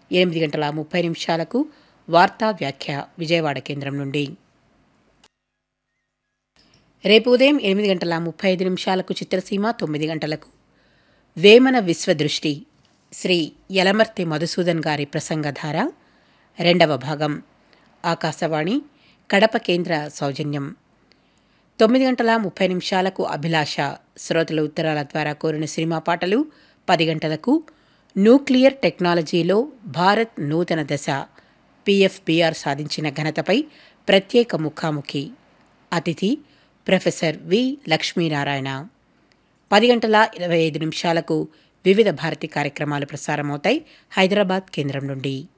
ఎనిమిది గంటల ముప్పై నిమిషాలకు వార్తా వ్యాఖ్య విజయవాడ కేంద్రం నుండి రేపు ఉదయం ఎనిమిది గంటల ముప్పై ఐదు నిమిషాలకు చిత్రసీమ తొమ్మిది గంటలకు వేమన విశ్వదృష్టి శ్రీ యలమర్తి మధుసూదన్ గారి ప్రసంగధార రెండవ భాగం ఆకాశవాణి కడప కేంద్ర సౌజన్యం తొమ్మిది గంటల ముప్పై నిమిషాలకు అభిలాష శ్రోతల ఉత్తరాల ద్వారా కోరిన సినిమా పాటలు పది గంటలకు న్యూక్లియర్ టెక్నాలజీలో భారత్ నూతన దశ పిఎఫ్బిఆర్ సాధించిన ఘనతపై ప్రత్యేక ముఖాముఖి అతిథి ప్రొఫెసర్ వి లక్ష్మీనారాయణ పది గంటల ఇరవై ఐదు నిమిషాలకు వివిధ భారతి కార్యక్రమాలు ప్రసారమవుతాయి హైదరాబాద్ కేంద్రం నుండి